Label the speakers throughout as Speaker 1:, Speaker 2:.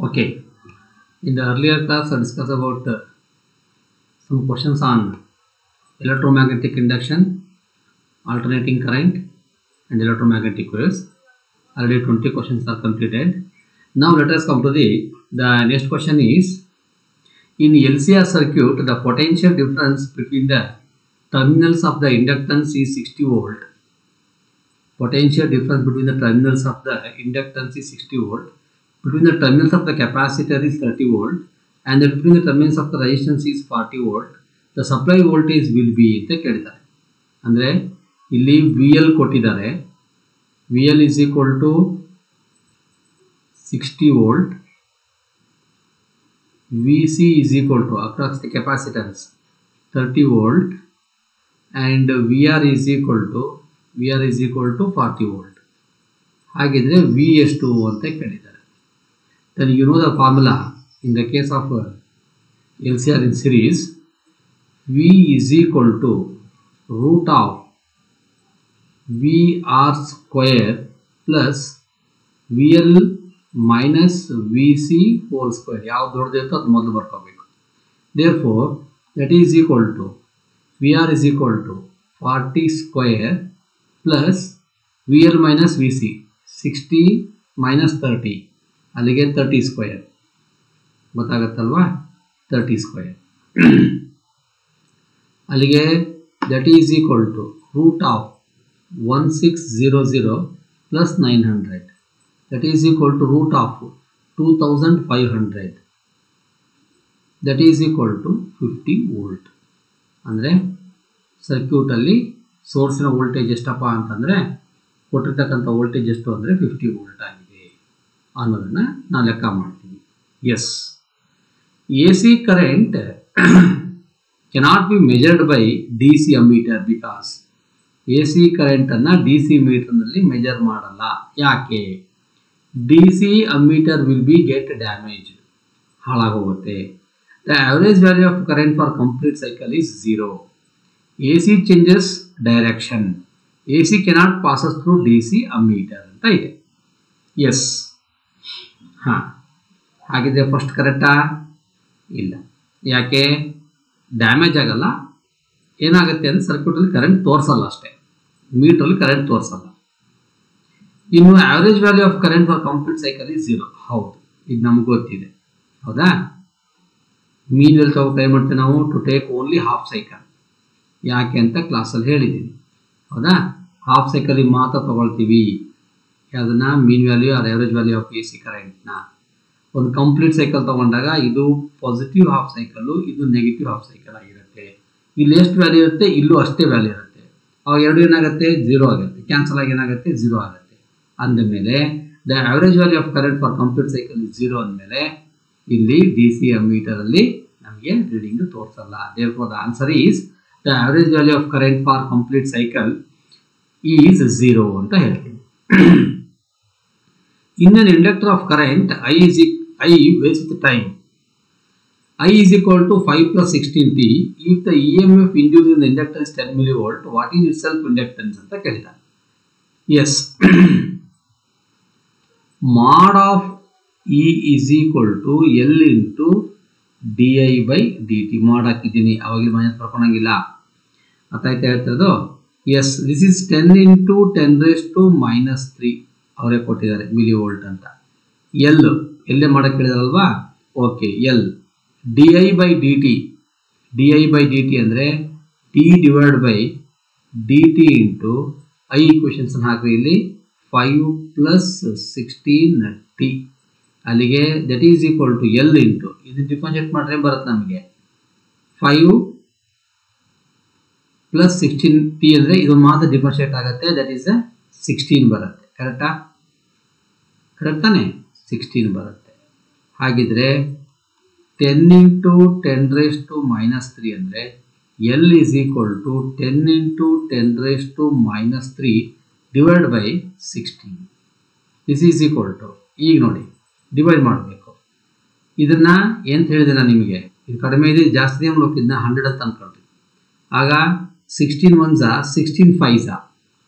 Speaker 1: Okay. In the earlier class, I discussed about uh, some questions on electromagnetic induction, alternating current, and electromagnetic waves. Already 20 questions are completed. Now let us come to the the next question is in LCR circuit the potential difference between the terminals of the inductance is 60 volt. Potential difference between the terminals of the inductance is 60 volt. Between the terminals of the capacitor is 30 volt and the between the terminals of the resistance is 40 volt. The supply voltage will be ಅಂತ ಕೇಳಿದ್ದಾರೆ ಅಂದರೆ ಇಲ್ಲಿ V L ಕೊಟ್ಟಿದ್ದಾರೆ V L is equal to sixty volt V C is equal to across the capacitance thirty volt and V R is equal to V R is equal to forty volt ಹಾಗಿದ್ರೆ V ಎಷ್ಟು ಅಂತ ಕೇಳಿದ್ದಾರೆ then you know the formula in the case of uh, LCR in series V is equal to root of VR square plus VL minus VC whole square ಯಾವ್ದು ದೊಡ್ಡದಿರುತ್ತೋ ಅದು ಮೊದಲು ಬರ್ಕೋಬೇಕು there for that is equal to V R is equal to forty square plus V L minus V C sixty minus thirty ಅಲ್ಲಿಗೆ thirty square ಗೊತ್ತಾಗತ್ತಲ್ವಾ thirty square ಅಲ್ಲಿಗೆ that is equal to root of one six zero zero plus nine hundred that is equal to root of two thousand five hundred that is equal to fifty volt ಅಂದರೆ ಸರ್ಕ್ಯೂಟಲ್ಲಿ ಸೋರ್ಸಿನ voltage ಎಷ್ಟಪ್ಪ ಅಂತಂದರೆ ಕೊಟ್ಟಿರ್ತಕ್ಕಂಥ voltage ಎಷ್ಟು ಅಂದರೆ fifty volt ಆಗಿದೆ ಅನ್ನೋದನ್ನು ನಾವು ಲೆಕ್ಕ ಮಾಡ್ತೀವಿ yes A C current cannot be measured by D C ammeter because A C ಕರೆಂಟನ್ನು ಡಿ ಸಿ ಮೀಟರ್ನಲ್ಲಿ ಮೆಜರ್ ಮಾಡಲ್ಲ ಯಾಕೆ D C ammeter will be get damage ಹಾಳಾಗೋಗುತ್ತೆ the average value of current for complete cycle is zero A C changes direction A C cannot passes through D C ammeter ಅಂತ ಇದೆ S ಹಾಂ ಹಾಗಿದ್ರೆ first ಕರೆಕ್ಟಾ ಇಲ್ಲ ಯಾಕೆ damage ಆಗಲ್ಲ ಏನಾಗುತ್ತೆ ಅಂದರೆ ಸರ್ಕ್ಯೂಟಲ್ಲಿ ಕರೆಂಟ್ ತೋರಿಸಲ್ಲ ಅಷ್ಟೇ ಮೀಟ್ರಲ್ಲಿ ಕರೆಂಟ್ ತೋರಿಸಲ್ಲ ಇನ್ನು average value of current for complete cycle is zero ಹೌದು ಇದು ನಮ್ಗೆ ಗೊತ್ತಿದೆ ಹೌದಾ ಮೀನ್ ವೆಲ್ ತಗೋ ಟ್ರೈ ಮಾಡ್ತೇವೆ ನಾವು to take only half cycle ಯಾಕೆ ಅಂತ ಕ್ಲಾಸಲ್ಲಿ ಹೇಳಿದ್ದೀನಿ ಹೌದಾ ಹಾಫ್ ಸೈಕಲಿಗೆ ಮಾತ್ರ ತಗೊಳ್ತೀವಿ ಅದನ್ನು mean value or average value of A C ಕರೆಂಟ್ನ ಒಂದು ಕಂಪ್ಲೀಟ್ ಸೈಕಲ್ ತೊಗೊಂಡಾಗ ಇದು ಪಾಸಿಟಿವ್ ಹಾಫ್ ಸೈಕಲ್ಲು ಇದು ನೆಗೆಟಿವ್ ಹಾಫ್ ಸೈಕಲ್ ಆಗಿರುತ್ತೆ ಇಲ್ಲಿ ಎಷ್ಟು ವ್ಯಾಲ್ಯೂ ಇರುತ್ತೆ ಇಲ್ಲೂ ಅಷ್ಟೇ ವ್ಯಾಲ್ಯೂ ಇರುತ್ತೆ ಅವಾಗ ಎರಡು ಏನಾಗುತ್ತೆ ಝೀರೋ ಆಗುತ್ತೆ ಕ್ಯಾನ್ಸಲ್ ಆಗಿ ಏನಾಗುತ್ತೆ ಝೀರೋ ಆಗುತ್ತೆ ಅಂದಮೇಲೆ the average value of current for complete cycle zero ಅಂದಮೇಲೆ ಇಲ್ಲಿ ಡಿ ಸಿ ಎಮ್ ಮೀಟರಲ್ಲಿ ನಮಗೆ ರೀಡಿಂಗ್ ತೋರಿಸಲ್ಲ there for the answer is the average value of current for complete cycle is zero ಅಂತ ಹೇಳ್ತೀನಿ in an inductor of current i is e- i varies with time i is equal to 5 plus 16t if the emf induced in the inductor is 10 millivolt what is its self inductance ಅಂತ ಕೇಳಿದ್ದಾರೆ yes mod of E is equal to L into D I by D T mod ಹಾಕಿದ್ದೀನಿ ಅವಾಗಲೇ minus ಬರ್ಕೊಳಂಗಿಲ್ಲ ಅರ್ಥ ಆಯ್ತಾ ಹೇಳ್ತಿರೋದು yes this is ten into ten raise to minus three ಅವರೇ ಕೊಟ್ಟಿದ್ದಾರೆ ಮಿಲಿ ವೋಲ್ಟ್ ಅಂತ ಎಲ್ ಎಲ್ಲೇ ಮಾಡಕ್ಕೆ ಹೇಳಿದಾರಲ್ವಾ okay L D I by D T D I by D T ಅಂದರೆ T divide by D T into I ಇಕ್ವೇಷನ್ಸ್ ಹಾಕ್ರಿ ಇಲ್ಲಿ ಫೈವ್ ಪ್ಲಸ್ ಸಿಕ್ಸ್ಟೀನ್ ಟಿ ಅಲ್ಲಿಗೆ that is equal to L into ಇದು ಡಿಫ್ರೆನ್ಷಿಯೇಟ್ ಮಾಡಿದ್ರೆ ಬರುತ್ತೆ ನಮಗೆ ಫೈವ್ ಪ್ಲಸ್ ಸಿಕ್ಸ್ಟೀನ್ ಟಿ ಅಂದರೆ ಇದು ಮಾತ್ರ ಡಿಫ್ರೆನ್ಷಿಯೇಟ್ ಆಗುತ್ತೆ ದಟ್ ಈಸ್ ಸಿಕ್ಸ್ಟೀನ್ ಬರುತ್ತೆ ಕರೆಕ್ಟಾ ಕರೆಕ್ಟ್ ತಾನೆ ಸಿಕ್ಸ್ಟೀನ್ ಬರುತ್ತೆ ಹಾಗಿದ್ರೆ ten into ten raise to minus three ಅಂದರೆ L is equal to ten into ten raise to minus three divide by sixteen this is equal to ಈಗ ನೋಡಿ divide ಮಾಡಬೇಕು ಇದನ್ನು ಎಂತ ಹೇಳಿದೆ ನಾನು ನಿಮಗೆ ಇದು ಕಡಿಮೆ ಇದೆ ಜಾಸ್ತಿ ಹೋಗಿದ್ದ ಹಂಡ್ರೆಡ್ ಅಂತ ಅನ್ಕೊಳ್ರಿ ಆಗ ಸಿಕ್ಸ್ಟೀನ್ ಒನ್ಸ ಸಿಕ್ಸ್ಟೀನ್ ಫೈವ್ಸಾ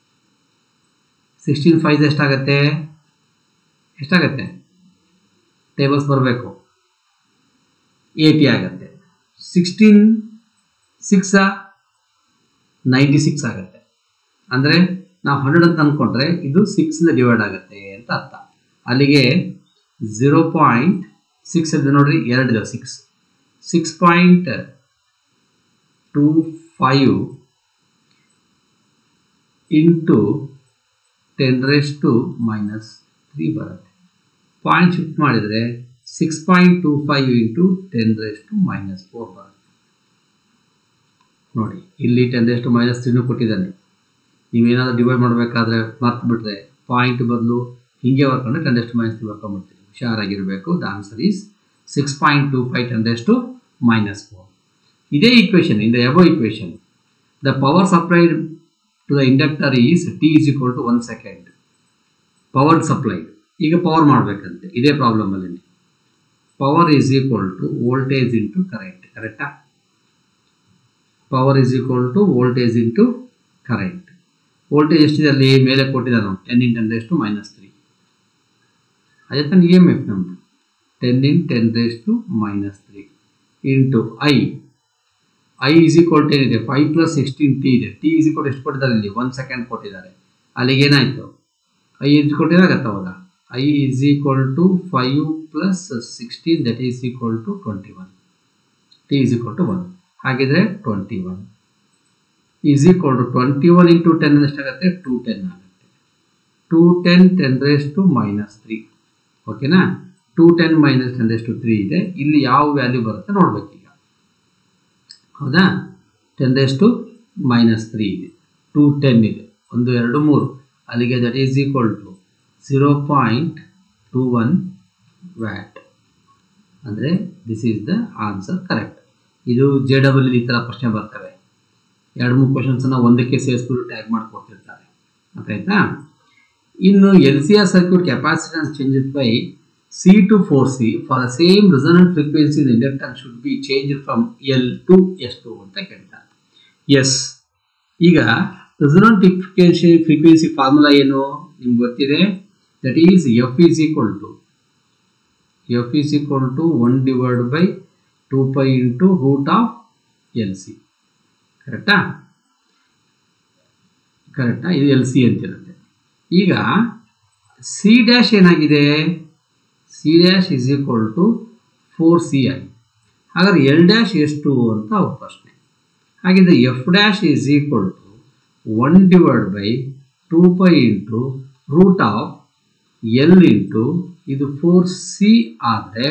Speaker 1: ಸಿಕ್ಸ್ಟೀನ್ ಫೈವ್ ಎಷ್ಟಾಗತ್ತೆ ಎಷ್ಟಾಗತ್ತೆ ಟೇಬಲ್ಸ್ ಬರಬೇಕು ಏಯ್ಟಿ ಆಗುತ್ತೆ ಸಿಕ್ಸ್ಟೀನ್ ಸಿಕ್ಸ ನೈಂಟಿ ಸಿಕ್ಸ್ ಆಗುತ್ತೆ ಅಂದರೆ ನಾವು ಹಂಡ್ರೆಡ್ ಅಂತ ಅಂದ್ಕೊಂಡ್ರೆ ಇದು ಸಿಕ್ಸಿಂದ ಡಿವೈಡ್ ಆಗುತ್ತೆ ಅಂತ ಅರ್ಥ ಅಲ್ಲಿಗೆ ಝೀರೋ ಪಾಯಿಂಟ್ ಸಿಕ್ಸ್ ಇದೆ ನೋಡ್ರಿ ಎರಡಿದೆ six six point two five into ten raise to minus three ಬರುತ್ತೆ ಪಾಯಿಂಟ್ ಶಿಫ್ಟ್ ಮಾಡಿದರೆ six point two five into ten raise to minus four ಬರುತ್ತೆ ನೋಡಿ ಇಲ್ಲಿ ಟೆನ್ ರೇಸ್ ಟು ಮೈನಸ್ ತ್ರೀನೂ ಕೊಟ್ಟಿದ್ದಾನೆ ನೀವೇನಾದರೂ ಡಿವೈಡ್ ಮಾಡಬೇಕಾದ್ರೆ ಮರ್ತು ಬಿಟ್ರೆ ಪಾಯಿಂಟ್ ಬದಲು ಹಿಂಗೆ ಬರ್ಕೊಂಡ್ರೆ ten raise to minus three ಬರ್ಕೊಂಡ್ಬಿಡ್ತೀವಿ ಹುಷಾರಾಗಿರಬೇಕು the answer is six point two five ten raise to minus four ಇದೇ equation in the above equation the power supplied to the inductor is T is equal to one second power supplied ಈಗ power ಮಾಡಬೇಕಂತೆ ಇದೇ ಪ್ರಾಬ್ಲಮಲ್ಲಿ power is equal to voltage into current ಕರೆಕ್ಟಾ power is equal to voltage into current voltage ಎಷ್ಟಿದೆ ಅಲ್ಲಿ ಮೇಲೆ ಕೊಟ್ಟಿದ್ದಾನೆ ten in ten raise to minus three ಅದೇ ತಾನೆ ಇ ಎಮ್ ಎಫ್ ನಮ್ಮದು ten in ten raise to minus three into I I is equal to ಏನಿದೆ five plus sixteen T ಇದೆ T is equal ಎಷ್ಟು ಕೊಟ್ಟಿದ್ದಾರೆ ಇಲ್ಲಿ ಒನ್ ಸೆಕೆಂಡ್ ಕೊಟ್ಟಿದ್ದಾರೆ ಅಲ್ಲಿಗೆ ಏನಾಯಿತು ಐ ಈಸ್ ಕೊಟ್ಟಿದಾಗತ್ತ ಅವಾಗ I is equal to five plus sixteen that is equal to twenty one T is equal to one ಹಾಗಿದ್ರೆ twenty one is equal to twenty one into ten ಎಷ್ಟಾಗುತ್ತೆ two ten ಆಗುತ್ತೆ two ten ten raise to minus three ಓಕೆನಾ two ten minus ten raise to three ಇದೆ ಇಲ್ಲಿ ಯಾವ value ಬರುತ್ತೆ ನೋಡ್ಬೇಕೀಗ ಹೌದಾ ten raise to minus three ಇದೆ ಟು ಟೆನ್ ಇದೆ ಒಂದು ಎರಡು ಮೂರು ಅಲ್ಲಿಗೆ that is equal to zero point two one watt ಅಂದರೆ this is the answer correct ಇದು ಜೆ ಡಬಲ್ ಈ ಥರ ಪ್ರಶ್ನೆ ಬರ್ತವೆ ಎರಡು ಮೂರು ಕ್ವಶನ್ಸನ್ನು ಒಂದಕ್ಕೆ ಸೇರಿಸ್ಬಿಟ್ಟು ಟ್ಯಾಗ್ ಮಾಡಿಕೊಡ್ತಿರ್ತಾರೆ ಗೊತ್ತಾಯ್ತಾ ಇನ್ನು L C R circuit capacitance changes by C to four C for the same resonant frequency inductor should be change from L to S to ಅಂತ ಕೇಳ್ತಾರೆ ಎಸ್ ಈಗ ರೆಸನೆಂಟ್ ಫ್ರೀಕ್ವೆನ್ಸಿ ಫ್ರೀಕ್ವೆನ್ಸಿ ಫಾರ್ಮುಲಾ ಏನು ನಿಮ್ಗೆ ಗೊತ್ತಿದೆ that is F is equal to F is equal to one divide by two pi into root of L C ಕರೆಕ್ಟಾ ಕರೆಕ್ಟಾ ಇದು L C ಅಂತಿರುತ್ತೆ ಈಗ ಸಿ ಡ್ಯಾಶ್ ಏನಾಗಿದೆ C dash is equal to four C I ಹಾಗಾದ್ರೆ L dash ಎಷ್ಟು ಅಂತ ಅವ್ರ ಪ್ರಶ್ನೆ ಹಾಗಿದ್ರೆ F dash is equal to one divide by two pi into root of L into ಇದು ಫೋರ್ ಸಿ ಆದರೆ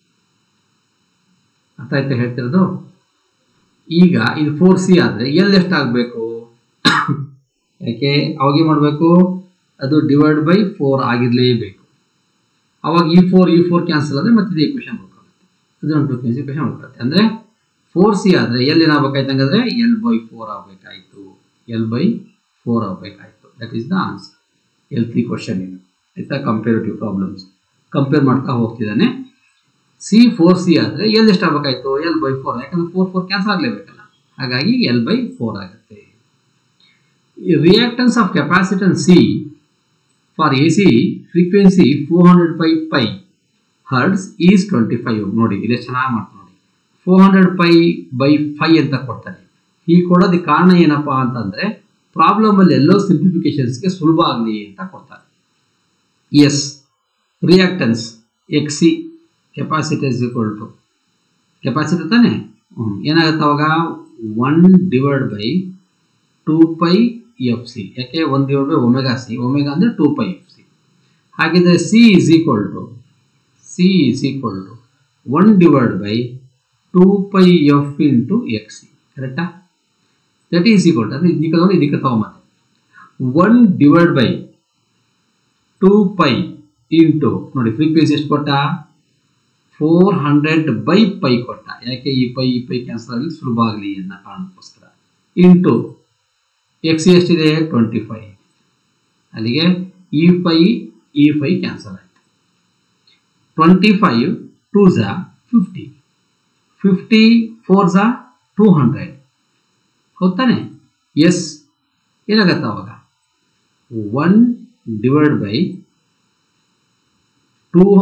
Speaker 1: ಅರ್ಥ ಆಯ್ತಾ ಹೇಳ್ತಿರೋದು ಈಗ ಇದು ಫೋರ್ ಸಿ ಆದರೆ ಎಲ್ ಎಷ್ಟಾಗಬೇಕು ಯಾಕೆ ಅವಾಗ ಏನು ಮಾಡಬೇಕು ಅದು ಡಿವೈಡ್ ಬೈ ಫೋರ್ ಆಗಿರಲೇಬೇಕು ಅವಾಗ ಈ ಫೋರ್ ಈ ಫೋರ್ ಕ್ಯಾನ್ಸಲ್ ಆದರೆ ಮತ್ತೆ ಇದು ಈಕ್ವೇಷನ್ ಬರ್ಕೊಳ್ಳುತ್ತೆ ಅದೊಂದು ಫ್ರೀಕ್ವೆನ್ಸಿ ಈಕ್ವೇಷನ್ ಬರ್ಕೊಳ್ಳುತ್ತೆ ಅಂದರೆ ಫೋರ್ ಸಿ ಆದರೆ ಎಲ್ ಏನಾಗಬೇಕಾಯ್ತು ಹಂಗಾದ್ರೆ ಎಲ್ ಬೈ ಫೋರ್ ಆಗಬೇಕಾಯಿತು ಎಲ್ ಬೈ ಫೋರ್ ಆಗಬೇಕಾಯಿತು that is the answer L three question ಇದು ಆಯ್ತಾ ಕಂಪೇರಿಟಿವ್ ಪ್ರಾಬ್ಲಮ್ಸ್ ಕಂಪೇರ್ ಮಾಡ್ತಾ ಹೋಗ್ತಿದ್ದಾನೆ ಸಿ ಫೋರ್ ಸಿ ಆದರೆ ಎಲ್ ಎಷ್ಟು ಆಗಬೇಕಾಯ್ತು ಎಲ್ ಬೈ ಫೋರ್ ಯಾಕಂದ್ರೆ ಫೋರ್ ಫೋರ್ ಕ್ಯಾನ್ಸಲ್ ಆಗಲೇಬೇಕಲ್ಲ ಹಾಗಾಗಿ ಎಲ್ ಬೈ ಫೋರ್ ಆಗುತ್ತೆ reactance of capacitance C for A C frequency four hundred pi pi hertz is twenty five ನೋಡಿ ಇದೇ ಚೆನ್ನಾಗಿ ಮಾಡ್ತಾರೆ ನೋಡಿ four hundred pi by pi ಅಂತ ಕೊಡ್ತಾನೆ ಈ ಕೊಡೋದಕ್ಕೆ ಕಾರಣ ಏನಪ್ಪ ಅಂತಂದರೆ ಪ್ರಾಬ್ಲಮಲ್ಲಿ ಎಲ್ಲೋ ಸಿಂಪ್ಲಿಫಿಕೇಶನ್ಸ್ಗೆ ಸುಲಭ ಆಗಲಿ ಅಂತ ಕೊಡ್ತಾರೆ yes reactance X C capacitor equal to capacitor ತಾನೆ ಏನಾಗುತ್ತೆ ಅವಾಗ one divide by two pi F C ಯಾಕೆ one divide by omega C omega ಅಂದರೆ ಟೂ ಪೈ ಎಫ್ ಸಿ ಹಾಗಿದ್ರೆ C is equal to C is equal to one divide by two pi F into X C ಕರೆಕ್ಟಾ that is equal to ಅಂದರೆ ಇದಕ್ಕೆ ತಗೊಂಡು ಇದಕ್ಕೆ ತಗೊಂಬಂದೆ one divide by two pi into ನೋಡಿ frequency ಎಷ್ಟು ಕೊಟ್ಟ ಫೋರ್ ಹಂಡ್ರೆಡ್ ಬೈ ಪೈ ಕೊಟ್ಟ ಯಾಕೆ ಈ ಪೈ ಈ ಪೈ ಕ್ಯಾನ್ಸಲ್ ಆಗಲಿ ಸುಲಭ ಆಗಲಿ ಅನ್ನೋ ಕಾರಣಕ್ಕೋಸ್ಕರ ಇಂಟು ಎಕ್ಸ್ ಎಷ್ಟಿದೆ ಟ್ವೆಂಟಿ ಫೈವ್ ಅಲ್ಲಿಗೆ ಇ ಪೈ ಇ ಫೈ ಕ್ಯಾನ್ಸಲ್ ಆಯಿತು ಟ್ವೆಂಟಿ ಫೈವ್ ಟೂ ಝಾ ಫಿಫ್ಟಿ ಫಿಫ್ಟಿ ಫೋರ್ ಝಾ ಟೂ ಹಂಡ್ರೆಡ್ ಹೌದು ತಾನೆ ಎಸ್ ಏನಾಗತ್ತೆ ಅವಾಗ one divide by two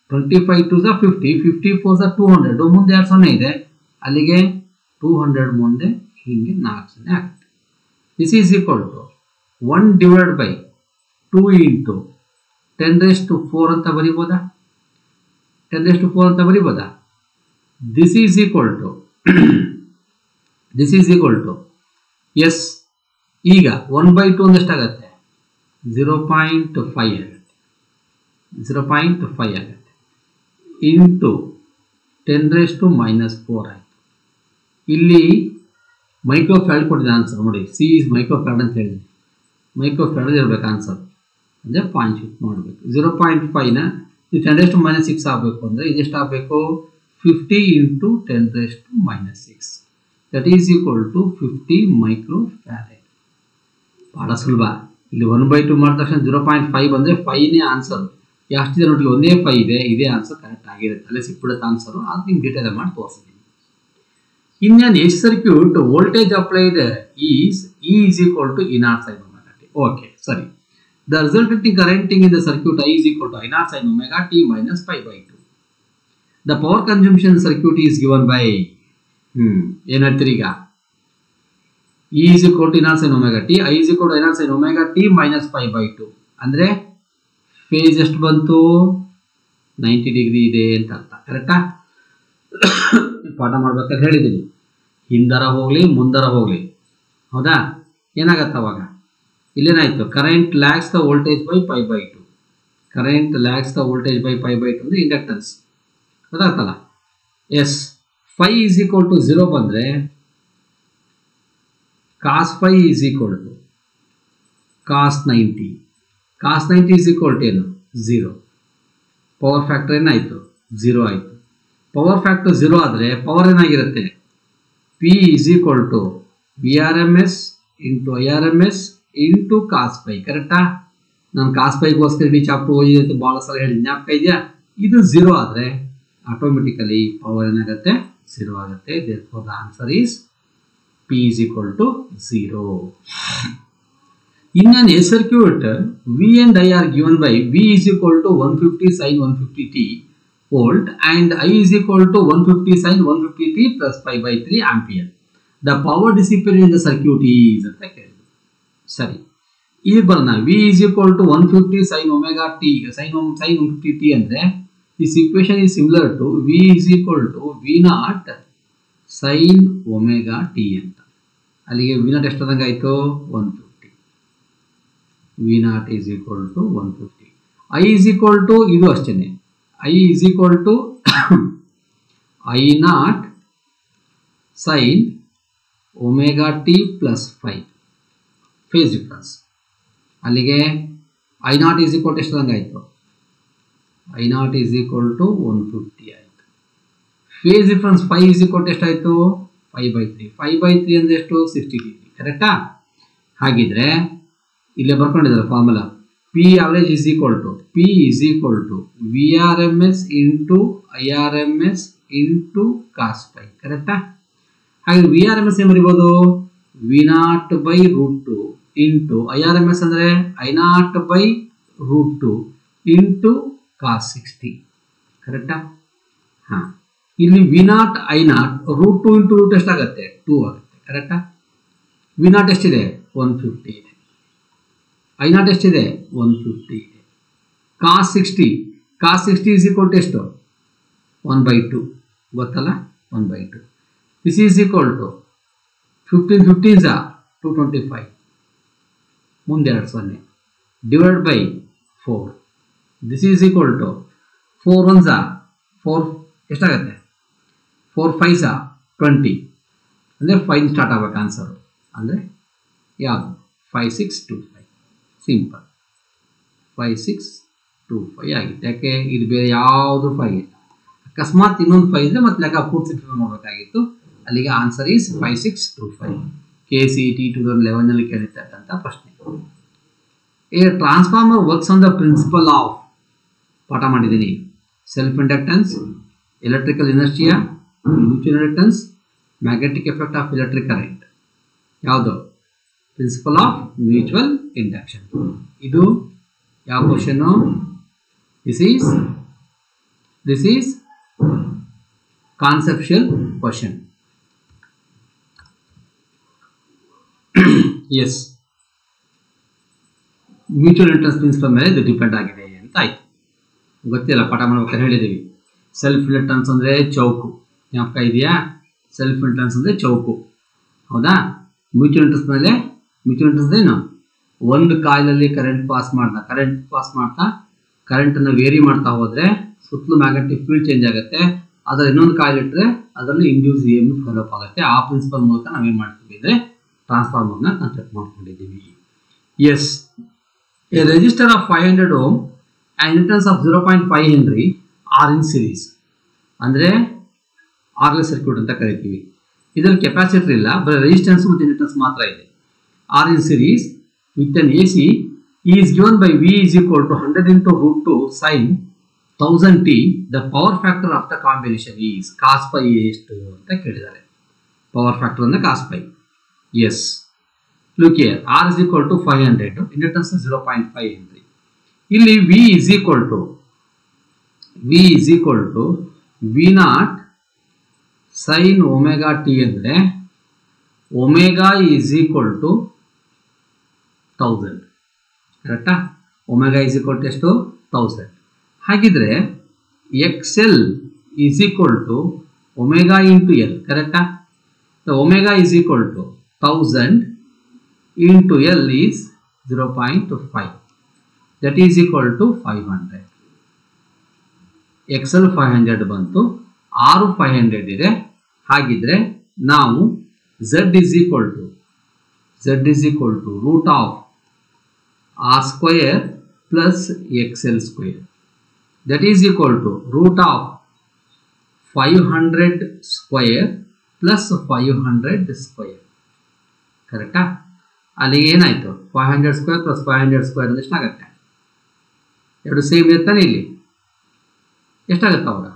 Speaker 1: twenty five to ಸ ಫಿಫ್ಟಿ ಫಿಫ್ಟಿ ಫೋರ್ ಸ ಟೂ ಹಂಡ್ರೆಡ್ ಮುಂದೆ ಎರಡು ಸೊನ್ನೆ ಇದೆ ಅಲ್ಲಿಗೆ ಟೂ ಹಂಡ್ರೆಡ್ ಮುಂದೆ ಹೀಗೆ ನಾಲ್ಕು ಸೊನ್ನೆ ಆಗುತ್ತೆ this is equal to one divide by two into ten raise to four ಅಂತ ಬರಿಬೋದಾ ಟೆನ್ ರೇಸ್ ಟು ಫೋರ್ ಅಂತ ಬರಿಬೋದಾ this is equal to this is equal to yes ಈಗ ಒನ್ ಬೈ ಟು ಅಂದೆಷ್ಟಾಗತ್ತೆ ಝೀರೋ ಪಾಯಿಂಟ್ ಫೈವ್ ಆಗುತ್ತೆ zero point five ಆಗುತ್ತೆ into ten raise to minus four ಆಯಿತು ಇಲ್ಲಿ ಮೈಕ್ರೋ ಫ್ಯಾಲ್ಡ್ ಕೊಟ್ಟಿದೆ ಆನ್ಸರ್ ನೋಡಿ ಸಿ ಇಸ್ ಮೈಕ್ರೋ ಫ್ಯಾಲ್ಡ್ ಅಂತ ಹೇಳಿದೆ ಮೈಕ್ರೋ ಫ್ಯಾಲ್ಡ್ ಇರಬೇಕು ಆನ್ಸರ್ ಅಂದರೆ ಪಾಯಿಂಟ್ ಶಿಫ್ಟ್ ಮಾಡಬೇಕು ಝೀರೋ ಪಾಯಿಂಟ್ ಫೈವ್ನ ಇದು ten raise to minus six ಆಗಬೇಕು ಅಂದರೆ ಇದೆಷ್ಟು ಆಗಬೇಕು fifty into ten raise to minus six that is equal to fifty micro farad ಭಾಳ ಸುಲಭ ಇಲ್ಲಿ ಒನ್ ಬೈ ಟು ಮಾಡಿದ ತಕ್ಷಣ ಜೀರೋ ಪಾಯಿಂಟ್ ಫೈವ್ ಬಂದರೆ ಫೈವ್ನೇ ಆನ್ಸರ್ ಎಷ್ಟಿದೆ ನೋಡಿ ಒಂದೇ ಫೈವ್ ಇದೆ ಇದೇ ಆನ್ಸರ್ ಕರೆಕ್ಟ್ ಆಗಿರುತ್ತೆ ಅಲ್ಲೇ ಸಿಕ್ಬಿಡುತ್ತೆ ಆನ್ಸರು ಅದು ನಿಮ್ಗೆ ಡೀಟೇಲ್ ಮಾಡಿ ತೋರಿಸ್ತೀನಿ in an S circuit voltage applied is E is equal to E not sine omega T okay ಸರಿ the resulting current in the circuit I is equal to I not sine omega T minus five by two the power consumption circuit is given by hmm ಏನ್ ಹೇಳ್ತೀರಿ ಈಗ E is equal to E not sine omega T I is equal to I not sine omega T minus five by two ಅಂದ್ರೆ phase ಎಷ್ಟು ಬಂತು ninety degree ಇದೆ ಅಂತ ಅರ್ಥ ಕರೆಕ್ಟಾ ಪಾಠ ಮಾಡ್ಬೇಕಾದ್ರೆ ಹೇಳಿದ್ದೀನಿ ಹಿಂದರ ಹೋಗ್ಲಿ ಮುಂದರ ಹೋಗ್ಲಿ ಹೌದಾ ಏನಾಗತ್ತೆ ಅವಾಗ ಇಲ್ಲೇನಾಯ್ತು current lags the voltage by five by two current lags the voltage by five by two ಅಂದರೆ ಇಂಡಕ್ಟನ್ಸ್ ಗೊತ್ತಾಗ್ತಲ್ಲ yes phi is equal to zero ಬಂದರೆ cos phi is equal to cos ninety cos ninety is equal to ಏನು zero power factor ಏನಾಯಿತು zero ಆಯಿತು power factor zero ಆದರೆ power ಏನಾಗಿರುತ್ತೆ P is equal to V R M S into I R M S into cos pi ಕರೆಕ್ಟಾ ನಾನು ಕಾಸ್ ಪೈಗೋಸ್ಕರ ಇಡೀ chapter ಓದಿದೆ ಅಂತ ಭಾಳ ಸಲ ಹೇಳಿ ಜ್ಞಾಪಕ ಇದೆಯಾ ಇದು ಝೀರೋ ಆದರೆ ಆಟೋಮೆಟಿಕಲಿ ಪವರ್ ಏನಾಗುತ್ತೆ ಝೀರೋ ಆಗುತ್ತೆ there for the answer is P is equal to zero In an A circuit, V and I are given by V is equal to 150 sin 150 t volt and I is equal to 150 sin 150 t plus 5 by 3 ampere. The power dissipated in the circuit is ಅಂತ ಕೇಳಿದ್ರು ಸರಿ ಈಗ ಬರೋಣ V is equal to one fifty sine omega T sine sine one fifty T ಅಂದರೆ this equation is similar to V is equal to V not sine omega T ಅಂತ ಅಲ್ಲಿಗೆ V not ಎಷ್ಟೊಂದಂಗೆ ಆಯಿತು one fifty V not is equal to one fifty I is equal to ಇದು ಅಷ್ಟೇ I is equal to I not sine omega T plus five phase difference ಅಲ್ಲಿಗೆ I not is equal to ಎಷ್ಟೊಂದಂಗೆ ಆಯಿತು I not is equal to one fifty ಆಯಿತು phase difference five is equal to ಎಷ್ಟಾಯಿತು five by three five by three ಅಂದರೆ ಎಷ್ಟು sixty degree ಕರೆಕ್ಟಾ ಹಾಗಿದ್ರೆ ಇಲ್ಲೇ ಬರ್ಕೊಂಡಿದ್ದಾರೆ formula P average is equal to P is equal to V R M S into I R M S into cos pi ಕರೆಕ್ಟಾ ಹಾಗೆ V R M S ಏನು ಬರಿಬೋದು V not by root two into I R M S ಅಂದರೆ I not by root two into cos sixty ಕರೆಕ್ಟಾ ಹಾಂ ಇಲ್ಲಿ V not I not root two into root ಎಷ್ಟಾಗುತ್ತೆ two ಆಗುತ್ತೆ ಕರೆಕ್ಟಾ V not ಎಷ್ಟಿದೆ ಒನ್ ಫಿಫ್ಟಿ ಇದೆ I not ಎಷ್ಟಿದೆ ಒನ್ ಫಿಫ್ಟಿ ಇದೆ cos sixty cos sixty is equal to ಎಷ್ಟು ಒನ್ ಬೈ ಟು ಗೊತ್ತಲ್ಲ one by two this is equal to fifteen fifteen ಸಾ ಟು ಟ್ವೆಂಟಿ ಫೈವ್ ಮುಂದೆ ಎರಡು ಸೊನ್ನೆ divide by four this is equal to four one ಸಾ four ಎಷ್ಟಾಗತ್ತೆ four five ಸಾ twenty ಅಂದರೆ ಫೈವ್ ಸ್ಟಾರ್ಟ್ ಆಗ್ಬೇಕು ಆನ್ಸರು ಅಂದರೆ ಯಾವುದು five six two five simple five six two five ಆಗಿತ್ತು ಯಾಕೆ ಇದು ಬೇರೆ ಯಾವುದು ಫೈವ್ ಇಲ್ಲ ಅಕಸ್ಮಾತ್ ಇನ್ನೊಂದು ಫೈವ್ ಇದ್ರೆ ಮತ್ತೆ ಲೆಕ್ಕ ಪೂರ್ತಿ ಫಿಲ್ ಮಾಡಬೇಕಾಗಿತ್ತು ಅಲ್ಲಿಗೆ answer is five six two five K C T two thousand ಲೆವೆನಲ್ಲಿ ಕೇಳಿರ್ತಕ್ಕಂಥ ಪ್ರಶ್ನೆ a transformer works on the principle of ಪಾಠ ಮಾಡಿದ್ದೀನಿ self inductance electrical inertia mutual inductance magnetic effect of electric current ಯಾವುದು ಪ್ರಿನ್ಸಿಪಲ್ ಆಫ್ ಮ್ಯೂಚುವಲ್ ಇಂಡಕ್ಷನ್ ಇದು ಯಾವ question this is this is conceptual question yes mutual interest principle ಮೇಲೆ ಇದು depend ಆಗಿದೆ ಅಂತ ಆಯ್ತು ಗೊತ್ತಿಲ್ಲ ಪಾಠ ಮಾಡ್ಬೇಕಾದ್ರೆ ಹೇಳಿದ್ದೀವಿ ಸೆಲ್ಫ್ ರಿಟರ್ನ್ಸ್ ಅಂದರೆ ಚೌಕು ಜ್ಞಾಪಕ ಇದೆಯಾ ಸೆಲ್ಫ್ ರಿಟರ್ನ್ಸ್ ಅಂದರೆ ಚೌಕು ಹೌದಾ ಮ್ಯೂಚುವಲ್ ಇಂಟ್ರೆಸ್ಟ್ ಮೇಲೆ ಮ್ಯೂಚುವಲ್ ಇಂಟ್ರೆಸ್ಟ್ ಏನು ಒಂದು ಕಾಯಿಲಲ್ಲಿ ಕರೆಂಟ್ ಪಾಸ್ ಮಾಡ್ತಾ ಕರೆಂಟ್ ಪಾಸ್ ಮಾಡ್ತಾ ಕರೆಂಟನ್ನು ವೇರಿ ಮಾಡ್ತಾ ಹೋದರೆ ಸುತ್ತಲೂ ಮ್ಯಾಗ್ನೆಟಿಕ್ ಫೀಲ್ಡ್ ಚೇಂಜ್ ಆಗುತ್ತೆ ಅದರ ಇನ್ನೊಂದು ಕಾಯಿಲ್ ಇಟ್ಟರೆ ಅದರಲ್ಲಿ ಇಂಡ್ಯೂಸ್ ಇ ಎಮ್ ಡೆವಲಪ್ ಆಗುತ್ತೆ ಆ ಪ್ರಿನ್ಸಿಪಲ್ ಮೂಲಕ ನಾವೇನು ಮಾಡ್ತೀವಿ ಅಂದರೆ ಟ್ರಾನ್ಸ್ಫಾರ್ಮರ್ನ ಕನ್ಸ್ಟ್ರಕ್ಟ್ ಮಾಡ್ಕೊಂಡಿದ್ದೀವಿ yes a resistor of five hundred ohm and inductance of zero point five henry R in series ಅಂದರೆ ಆರ್ಎಲ್ ಸರ್ಕ್ಯೂಟ್ ಅಂತ ಕರಿತೀವಿ ಇದರಲ್ಲಿ ಕೆಪಾಸಿಟರ್ ಇಲ್ಲ ಬರೀ ರೆಸಿಸ್ಟೆನ್ಸ್ ಮತ್ತು ಇಂಡಕ್ಟೆನ್ಸ್ ಮಾತ್ರ ಇದೆ R in series with an A C is given by V is equal to hundred into root two sine thousand T the power factor of the combination is cos pi ಎಷ್ಟು ಅಂತ ಕೇಳಿದ್ದಾರೆ power factor ಅಂದರೆ cos pi yes look here R is equal to five hundred inductance zero point five henry ಇಲ್ಲಿ V is equal to V is equal to V not sine omega T ಅಂದರೆ omega is equal to thousand ಕರೆಕ್ಟಾ omega is equal to ಎಷ್ಟು thousand ಹಾಗಿದ್ರೆ X L is equal to omega into L ಕರೆಕ್ಟಾ omega is equal to thousand into L is zero point five that is equal to five hundred X L five hundred ಬಂತು ಆರು five hundred ಇದೆ ಹಾಗಿದ್ರೆ ನಾವು Z is equal to Z is equal to root of R square plus X L square that is equal to root of five hundred square plus five hundred square ಕರೆಕ್ಟಾ ಅಲ್ಲಿ ಏನಾಯಿತು five hundred square plus five hundred square ಅಂದ್ರೆ ಎಷ್ಟಾಗುತ್ತೆ ಎರಡು same ಇರ್ತಾನೆ ಇಲ್ಲಿ ಎಷ್ಟಾಗುತ್ತೆ ಅವಾಗ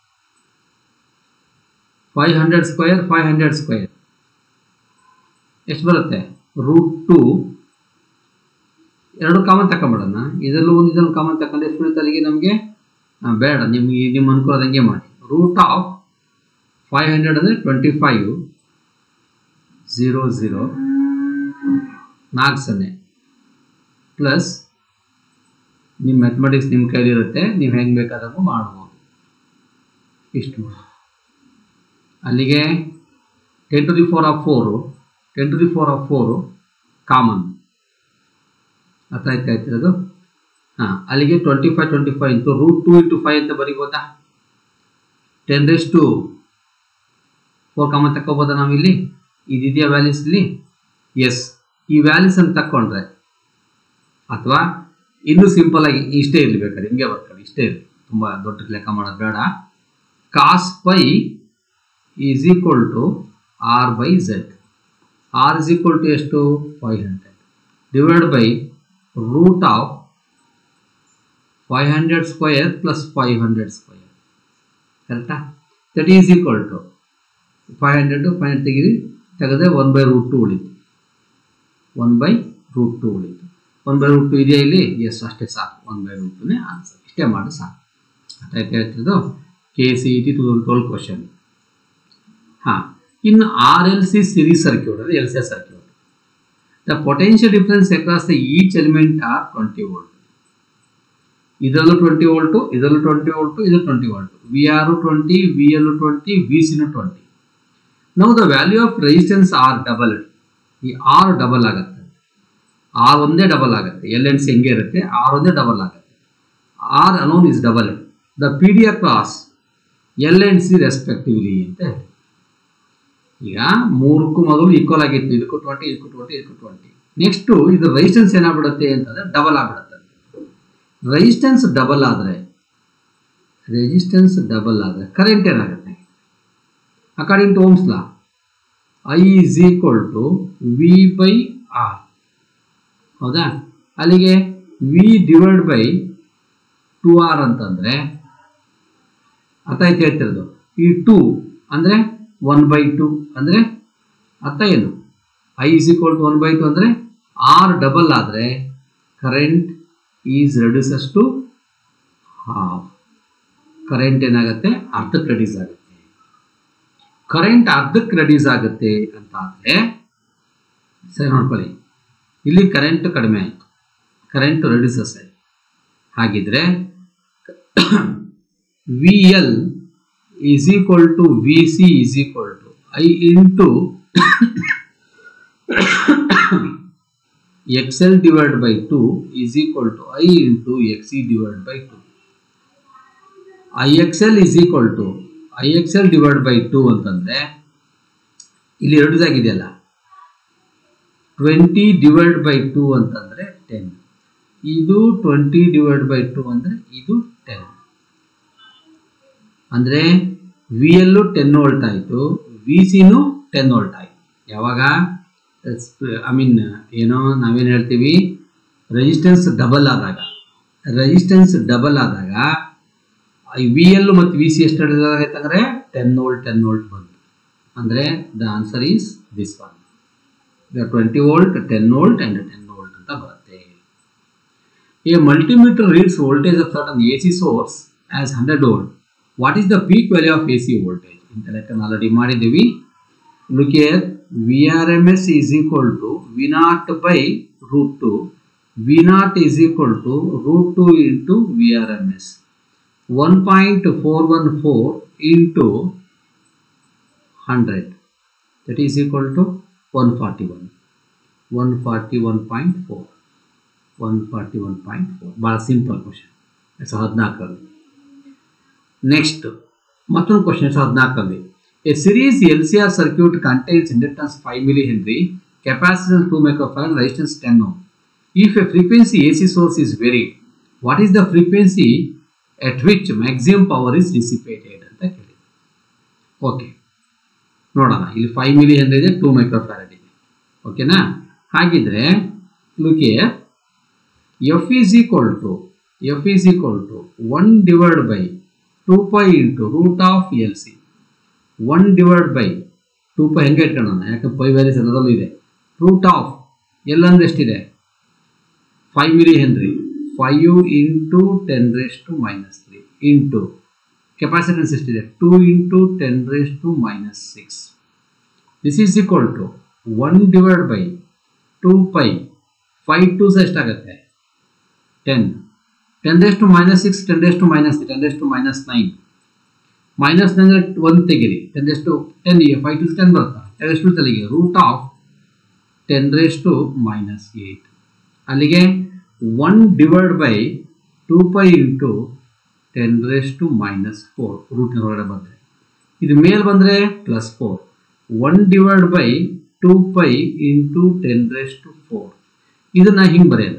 Speaker 1: five hundred square five hundred square ಎಷ್ಟು ಬರುತ್ತೆ ರೂಟ್ ಟು ಎರಡು ಕಾಮನ್ ತಗೊಂಬಿಡೋಣ ಇದರಲ್ಲೂ ಒಂದು ಇದನ್ನು ಕಾಮನ್ ತಗೊಂಡು ಎಷ್ಟು ಬೀಳುತ್ತೆ ಅಲ್ಲಿಗೆ ನಮಗೆ ಬೇಡ ನಿಮ್ಗೆ ನಿಮ್ಮ ಅನುಕೂಲ ಹಂಗೆ ಮಾಡಿ ರೂಟ್ ಆಫ್ ಫೈವ್ ಹಂಡ್ರೆಡ್ ಅಂದರೆ ಟ್ವೆಂಟಿ ಫೈವ್ ಝೀರೋ ಝೀರೋ ನಾಲ್ಕು ಸೊನ್ನೆ ಪ್ಲಸ್ ನಿಮ್ಮ ಮ್ಯಾಥಮೆಟಿಕ್ಸ್ ನಿಮ್ಮ ಕೈಲಿರುತ್ತೆ ನೀವು ಹೆಂಗೆ ಬೇಕಾದಂಗೂ ಮಾಡ್ಬೋದು ಇಷ್ಟು ಅಲ್ಲಿಗೆ ten to the four of four ten to the four of four common ಅರ್ಥ ಆಯ್ತಾ ಇರ್ತಿರೋದು ಹಾಂ ಅಲ್ಲಿಗೆ twenty five twenty five into root two into five ಅಂತ ಬರೀಬೋದಾ ten raise to four common ತಗೋಬೋದಾ ನಾವಿಲ್ಲಿ ಇದಿದೆಯಾ ವ್ಯಾಲ್ಯೂಸ್ ಇಲ್ಲಿ ಎಸ್ ಈ ವ್ಯಾಲ್ಯೂಸ್ ಅಂತ ತಕ್ಕೊಂಡ್ರೆ ಅಥವಾ ಇನ್ನೂ ಸಿಂಪಲ್ ಆಗಿ ಇಷ್ಟೇ ಇರಲಿ ಬೇಕಾದ್ರೆ ಹಿಂಗೆ ಬರ್ಕೊಳ್ಳಿ ಇಷ್ಟೇ ಇರಲಿ ತುಂಬ ದೊಡ್ಡ ಲೆಕ್ಕ ಮಾಡೋದು ಬೇಡ cos phi is equal to R by Z R is equal to ಎಷ್ಟು five hundred divide by root of five hundred square plus five hundred square ಕರೆಕ್ಟಾ that is equal to five hundred five hundred ತೆಗೀರಿ ತೆಗೆದ್ರೆ one by root two ಉಳಿತು one by root two ಉಳಿತು one by root two ಇದೆಯಾ ಇಲ್ಲಿ yes ಅಷ್ಟೇ ಸಾಕು one by root ಟುನೇ ಆನ್ಸರ್ ಇಷ್ಟೇ ಮಾಡಿ ಸಾಕು ಅರ್ಥ ಆಯ್ತು ಹೇಳ್ತಿರೋದು K C E T two twelve question ಹಾಂ ಇನ್ನು R L C series circuit ಅಂದರೆ L C circuit the potential difference across the each element are twenty volt ಇದರಲ್ಲೂ ಟ್ವೆಂಟಿ ವೋಲ್ಟು ಇದರಲ್ಲೂ ಟ್ವೆಂಟಿ ವೋಲ್ಟು ಇದು ಟ್ವೆಂಟಿ ವೋಲ್ಟು ವಿ ಆರು twenty V ಎಲ್ಲು twenty V ಸಿನು twenty ನಾವು the value of resistance R double ಈ R double ಆಗುತ್ತೆ R ಒಂದೇ ಡಬಲ್ ಆಗುತ್ತೆ ಎಲ್ ಎನ್ ಸಿ ಹೆಂಗೆ ಇರುತ್ತೆ ಆರ್ ಒಂದೇ ಡಬಲ್ ಆಗುತ್ತೆ R alone is double the P D across L and C respectively ಅಂತ ಹೇಳಿ ಈಗ ಮೂರಕ್ಕೂ ಮೊದಲು ಈಕ್ವಲ್ ಆಗಿತ್ತು ಇದಕ್ಕೂ ಟ್ವೆಂಟಿ ಇದಕ್ಕೂ ಟ್ವೆಂಟಿ ಇದಕ್ಕೂ ಟ್ವೆಂಟಿ ನೆಕ್ಸ್ಟು ಇದು ರೆಸಿಸ್ಟೆನ್ಸ್ ಏನಾಗ್ಬಿಡುತ್ತೆ ಅಂತಂದ್ರೆ ಡಬಲ್ ಆಗ್ಬಿಡುತ್ತೆ ರೆಸಿಸ್ಟೆನ್ಸ್ ಡಬಲ್ ಆದರೆ ರೆಸಿಸ್ಟೆನ್ಸ್ ಡಬಲ್ ಆದರೆ ಕರೆಂಟ್ ಏನಾಗುತ್ತೆ according to Ohm's law I is equal to V by R ಹೌದಾ ಅಲ್ಲಿಗೆ V divide by two R ಅಂತಂದರೆ ಅರ್ಥ ಆಯ್ತು ಹೇಳ್ತಿರೋದು ಈ ಟು ಅಂದರೆ ಒನ್ ಬೈ ಟು ಅಂದರೆ ಅರ್ಥ ಏನು I is equal to one by two ಅಂದರೆ ಆರ್ ಡಬಲ್ ಆದರೆ current is reduces to half current ಏನಾಗುತ್ತೆ ಅರ್ಧಕ್ಕೆ ರೆಡ್ಯೂಸ್ ಆಗುತ್ತೆ ಕರೆಂಟ್ ಅರ್ಧಕ್ಕೆ ರೆಡ್ಯೂಸ್ ಆಗುತ್ತೆ ಅಂತ ಆದರೆ ಸರಿ ನೋಡ್ಕೊಳ್ಳಿ ಇಲ್ಲಿ ಕರೆಂಟ್ ಕಡಿಮೆ ಆಯಿತು ಕರೆಂಟ್ ರೆಡ್ಯೂಸಸ್ ಆಯಿತು ಹಾಗಿದ್ರೆ V L is equal to V C is equal to I into X L divide by two is equal to I into X C divide by two I X L is equal to I X L divide by two ಅಂತಂದರೆ ಇಲ್ಲಿ ಎರಡುದಾಗಿದೆಯಲ್ಲ twenty divide by two ಅಂತಂದರೆ ten ಇದು twenty divide by two ಅಂದರೆ ಇದು ten ಅಂದರೆ V ಎಲ್ಲು ten volt ಆಯಿತು ವಿ ಸಿನೂ ಟೆನ್ ವೋಲ್ಟ್ ಆಯಿತು ಯಾವಾಗ ಐ ಮೀನ್ ಏನೋ ನಾವೇನು ಹೇಳ್ತೀವಿ ರೆಸಿಸ್ಟೆನ್ಸ್ ಡಬಲ್ ಆದಾಗ ರೆಸಿಸ್ಟೆನ್ಸ್ ಡಬಲ್ ಆದಾಗ ವಿ ಎಲ್ ಮತ್ತು ವಿ ಸಿ ಎಷ್ಟು ಆಯ್ತು ಅಂದರೆ ಟೆನ್ ವೋಲ್ಟ್ ಟೆನ್ ವೋಲ್ಟ್ ಬಂತು ಅಂದರೆ the answer is this one twenty volt ten volt and ten volt ಅಂತ ಬರುತ್ತೆ a multimeter reads voltage of certain A C source as hundred volt what is the peak value of A C voltage ಇಂಥ ಲೆಕ್ಕನ already ಮಾಡಿದ್ದೀವಿ look here V R M S is equal to V not by root two V not is equal to root two into V R M S one point four one four into hundred that is equal to one forty one one forty one point four one forty one point four ಭಾಳ simple question ಎರಡು ಸಾವಿರದ ಹದಿನಾಲ್ಕರಲ್ಲಿ next ಮತ್ತೊಂದು question ಎರಡು ಸಾವಿರದ ಹದಿನಾಲ್ಕರಲ್ಲಿ a series L C R circuit contains inductance five milli henry capacitance two microfarad resistance ten ohm if a frequency A C source is varied what is the frequency at which maximum power is dissipated ಅಂತ ಕೇಳಿ okay ನೋಡೋಣ ಇಲ್ಲಿ five milli henry ಇದೆ two microfarad ಇದೆ ಓಕೆನಾ ಹಾಗಿದ್ರೆ ಲುಕೆ F is equal to F is equal to one divide by two pi into root of L C one divide by two pi ಹೆಂಗೆ ಇಟ್ಕೊಳ್ಳೋಣ ಯಾಕೆ ಪೈ ವ್ಯಾಲ್ಯೂಸ್ ಎಲ್ಲದಲ್ಲೂ ಇದೆ ರೂಟ್ ಆಫ್ ಎಲ್ ಅಂದ್ರೆ ಎಷ್ಟಿದೆ five milli henry five into ten raise to minus three into capacitance ಎಷ್ಟಿದೆ two into ten raise to minus six this is equal to one divide by two pi five two ಸಹ ಎಷ್ಟಾಗುತ್ತೆ ten ten raise to minus six ten raise to minus ten raise to minus nine minus nine ಒಂದು ತೆಗಿರಿ ten raise to ten five to ten ಬರುತ್ತೆ ten raise to ತಲೆಗೆ root of ten raise to minus eight ಅಲ್ಲಿಗೆ one divide by two pi into ten raise to minus four ರೂಟ್ನ ಹೊರಗಡೆ ಬಂದರೆ ಇದು ಮೇಲೆ ಬಂದರೆ plus four one divide by two pi into ten raise to four ಇದನ್ನು ಹಿಂಗೆ ಬರೆಯೋಣ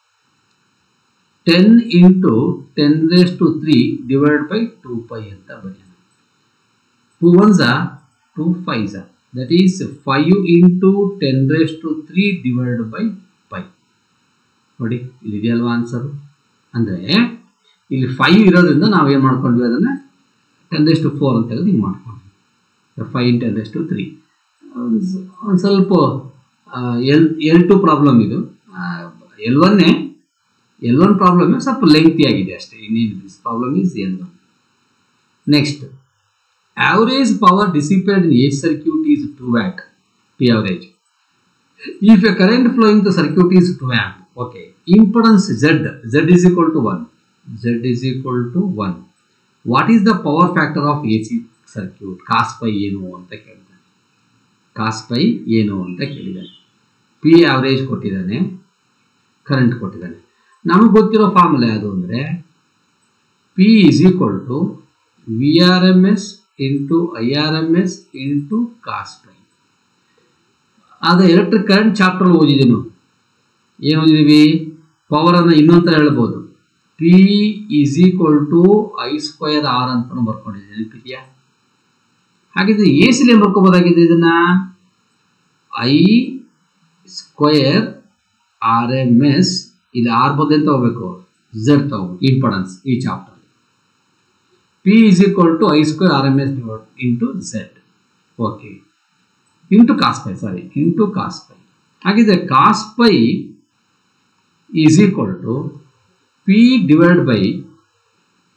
Speaker 1: ten into ten raise to three divide by two pi ಅಂತ ಬರೆಯೋಣ two ones two fives that is five into ten raise to three divide by pi ನೋಡಿ ಇಲ್ಲಿ ಇದೆಯಲ್ವಾ answer ಅಂದರೆ ಇಲ್ಲಿ ಫೈವ್ ಇರೋದ್ರಿಂದ ನಾವು ಏನು ಮಾಡ್ಕೊಂಡ್ವಿ ಅದನ್ನು ಟೆನ್ ರೇಸ್ ಟು ಫೋರ್ ಅಂತ ತೆಗೆದು ಹಿಂಗೆ ಮಾಡ್ಕೊಂಡ್ವಿ five in ten raise to three ಒಂದು ಸ್ವಲ್ಪ ಎಲ್ ಎಲ್ ಟು ಪ್ರಾಬ್ಲಮ್ ಇದು ಎಲ್ ಒನ್ನೇ ಎಲ್ ಒನ್ ಪ್ರಾಬ್ಲಮ್ ಸ್ವಲ್ಪ ಲೆಂತಿ ಆಗಿದೆ ಅಷ್ಟೇ ಇನ್ನೇನು this problem is L one next average power dissipated in AC circuit is two watt P average if a current flowing the circuit is two watt okay impedance Z Z is equal to one Z is equal to one what is the power factor of A C circuit cos phi ಏನು ಅಂತ ಕೇಳಿದ್ದಾನೆ cos phi ಏನು ಅಂತ ಕೇಳಿದ್ದಾನೆ P average ಕೊಟ್ಟಿದ್ದಾನೆ current ಕೊಟ್ಟಿದ್ದಾನೆ ನಮಗೆ ಗೊತ್ತಿರೋ ಫಾರ್ಮುಲಾ ಯಾವುದು ಅಂದರೆ P is equal to V R M S into I R M S into cos phi ಅದು ಎಲೆಕ್ಟ್ರಿಕ್ ಕರೆಂಟ್ ಚಾಪ್ಟರ್ ಓದಿದ್ದೀವಿ ನಾವು ಏನು ಓದಿದ್ದೀವಿ ಪವರನ್ನು ಇನ್ನೊಂದು ಥರ ಹೇಳ್ಬೋದು P is equal to I square R ಅಂತ ಬರ್ಕೊಂಡಿದ್ದೀನಿ ನೆನಪಿದೆಯಾ ಹಾಗಿದ್ರೆ ಎ ಸಿಲಿ ಏನು ಬರ್ಕೋಬೋದಾಗಿದೆ ಇದನ್ನ I square R M S ಇಲ್ಲಿ ಆರ್ ಬದಲು ಅಂತ ಹೋಗ್ಬೇಕು ಝೆಡ್ ತಗೋಬೇಕು ಇಂಪಾರ್ಟೆನ್ಸ್ ಈ chapter P is equal to I square R M S into Z okay into cos phi sorry into cos phi ಹಾಗಿದ್ರೆ cos phi is equal to P divide by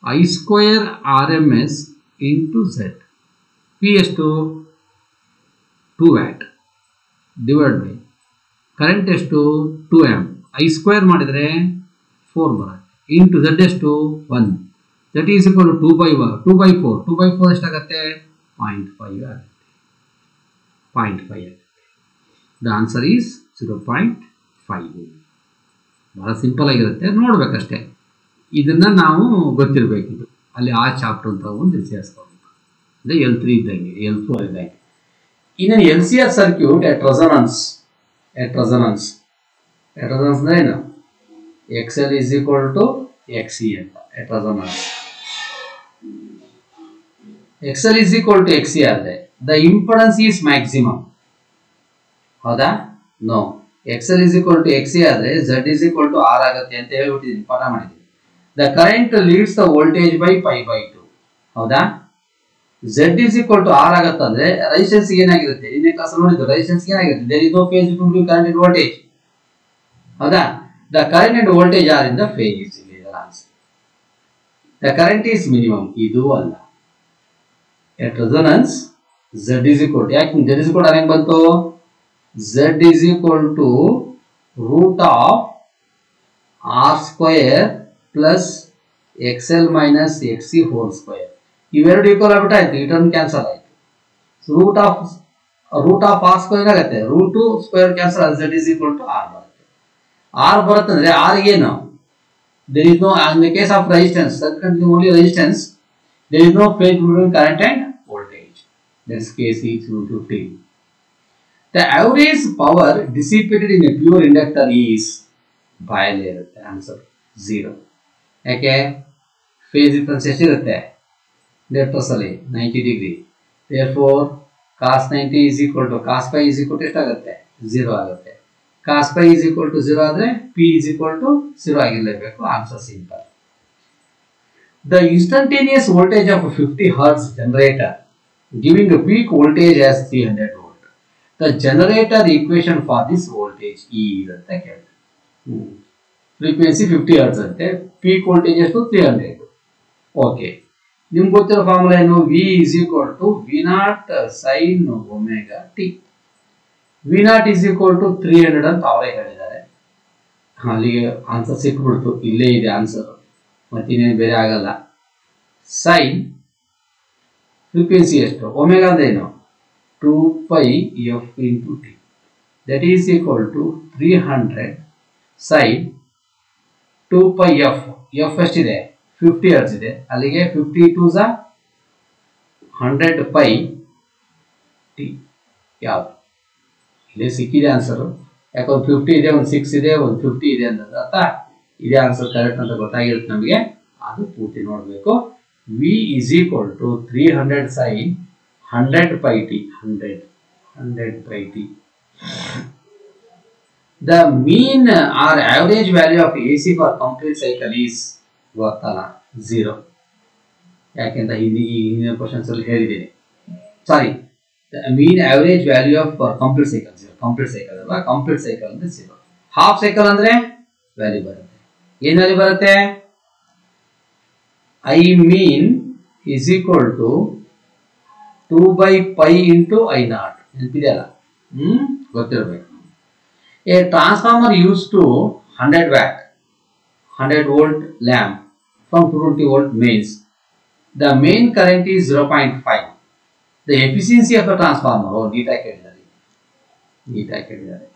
Speaker 1: I square R M S into Z P ಎಷ್ಟು two watt divide by current ಎಷ್ಟು two amp I square ಮಾಡಿದರೆ four ಬರುತ್ತೆ into Z ಎಷ್ಟು one that is equal to by two by four two by four ಎಷ್ಟಾಗತ್ತೆ point five ಆಗುತ್ತೆ point five ಆಗುತ್ತೆ the answer is zero point five ಭಾಳ simple ಆಗಿರುತ್ತೆ ನೋಡ್ಬೇಕಷ್ಟೇ ಇದನ್ನು ನಾವು ಗೊತ್ತಿರಬೇಕಿದು ಅಲ್ಲಿ ಆ ಚಾಪ್ಟರ್ ಅಂತ ಒಂದು ಸೇರಿಸ್ಕೋಬೇಕು ಅಂದರೆ ಎಲ್ ತ್ರೀ ಇದ್ದಂಗೆ ಎಲ್ ಫೋರ್ ಇದ್ದಂಗೆ ಇನ್ನು L C R circuit at resonance at resonance at resonance ಅಂದ್ರೆ ಏನು X L is equal to X C ಅಂತ at resonance X L is equal to X C ಆದರೆ ದ ಇಂಪಡೆನ್ಸ್ ಈಸ್ ಮ್ಯಾಕ್ಸಿಮಮ್ ಹೌದಾ no X L is equal to X C ಆದರೆ Z is equal to R ಆಗುತ್ತೆ ಅಂತ ಹೇಳ್ಬಿಟ್ಟಿದ್ದೀನಿ ಪಾಠ ಮಾಡಿದ್ದೀನಿ the current leads the voltage by pi by two ಹೌದಾ Z is equal to R ಆಗತ್ತಂದ್ರೆ resonance ಏನಾಗಿರುತ್ತೆ ಇನ್ನೇ ಕ್ಲಾಸ್ ನೋಡಿದ್ದು ರೈಸೆನ್ಸ್ ಏನಾಗಿರುತ್ತೆ there is no phase between current and voltage ಹೌದಾ the current and voltage are in the phase the current is minimum ಇದು ಅಲ್ಲ at resonance Z is equal ಯಾಕೆ Z is equal ಹೆಂಗ್ ಬಂತು Z is equal to root of R square plus X L minus X C whole square ಇವೆರಡು equal ಆಗ್ಬಿಟ್ಟಾಯ್ತು ಈ term cancel ಆಯ್ತು root of root of R square ಆಗುತ್ತೆ root to square cancel ಆಗುತ್ತೆ Z is equal to R ಬರುತ್ತೆ R ಬರುತ್ತಂದ್ರೆ R ಏನು there is no in the case of resistance circuit only resistance there is no phase between current and voltage this case is 250 the average power dissipated in a pure inductor is ಬಾಯಲ್ಲಿ ಇರುತ್ತೆ answer zero ಯಾಕೆ phase difference ಎಷ್ಟಿರುತ್ತೆ inductors ಅಲ್ಲಿ ninety degree therefore cos ninety is equal to cos phi is equal to ಎಷ್ಟಾಗುತ್ತೆ zero ಆಗುತ್ತೆ cos phi is equal to zero ಆದರೆ P is equal to zero ಆಗಿರಲೇಬೇಕು answer simple the instantaneous voltage of fifty hertz generator giving a peak voltage as three hundred volt the generator equation for this voltage ಈ ಅಂತ ಕೇಳಿ frequency fifty hertz ಅಂತೆ peak voltage ಎಷ್ಟು three hundred okay ನಿಮ್ಗೆ ಗೊತ್ತಿರೋ formula ಏನು V is equal to V not sine omega T V not is equal to three hundred ಅಂತ ಅವರೇ ಹೇಳಿದ್ದಾರೆ ಅಲ್ಲಿಗೆ ಆನ್ಸರ್ ಸಿಕ್ಬಿಡ್ತು ಇಲ್ಲೇ ಇದೆ ಆನ್ಸರ್ ಮತ್ತಿನ್ನೇನು ಬೇರೆ ಆಗಲ್ಲ ಸೈನ್ ಫ್ರೀಕ್ವೆನ್ಸಿ ಎಷ್ಟು ಒಮೆಗಾ ಅಂದ್ರೆ ಏನು two pi F into T that is equal to three hundred sine two pi F F ಎಷ್ಟಿದೆ ಫಿಫ್ಟಿ ಹರ್ಟ್ಸ್ ಇದೆ ಅಲ್ಲಿಗೆ ಫಿಫ್ಟಿ ಟೂ ಝ ಹಂಡ್ರೆಡ್ ಪೈ ಟಿ ಯಾವುದು ಇಲ್ಲೇ ಸಿಕ್ಕಿದೆ ಆನ್ಸರು ಯಾಕಂದ್ರೆ ಫಿಫ್ಟಿ ಇದೆ ಒಂದು ಸಿಕ್ಸ್ ಇದೆ ಒಂದು ಫಿಫ್ಟಿ ಇದೆ ಅಂತ ಅರ್ಥ ಇದೇ ಆನ್ಸರ್ ಕರೆಕ್ಟ್ ಅಂತ ಗೊತ್ತಾಗಿರುತ್ತೆ ನಮಗೆ ಅದು ಪೂರ್ತಿ ನೋಡಬೇಕು V is equal to three hundred sine hundred pi T hundred hundred pi T the mean or average value of A C for complete cycle is ಗೊತ್ತಲ್ಲ ಝೀರೋ ಯಾಕೆಂತ ಹಿಂದಿ ಹಿಂದಿನ ಕ್ವಶನ್ಸ್ ಅಲ್ಲಿ ಹೇಳಿದ್ದೀನಿ sorry mean average value of complete cycle zero complete cycle ಅಲ್ವಾ complete cycle ಅಂದ್ರೆ zero half cycle ಅಂದ್ರೆ value ಬರುತ್ತೆ ಏನ್ ವ್ಯಾಲ್ಯೂ ಬರುತ್ತೆ I mean is equal to two by pi into I not ನೆನಪಿದೆಯಲ್ಲ ಹ್ಮ್ ಗೊತ್ತಿರಬೇಕು A transformer use to hundred watt hundred volt lamp from two twenty volt mains the main current is zero point five the efficiency of the transformer ನೀಟಾಗಿ ಕೇಳಿದ್ದಾರೆ ನೀಟಾಗಿ ಕೇಳಿದ್ದಾರೆ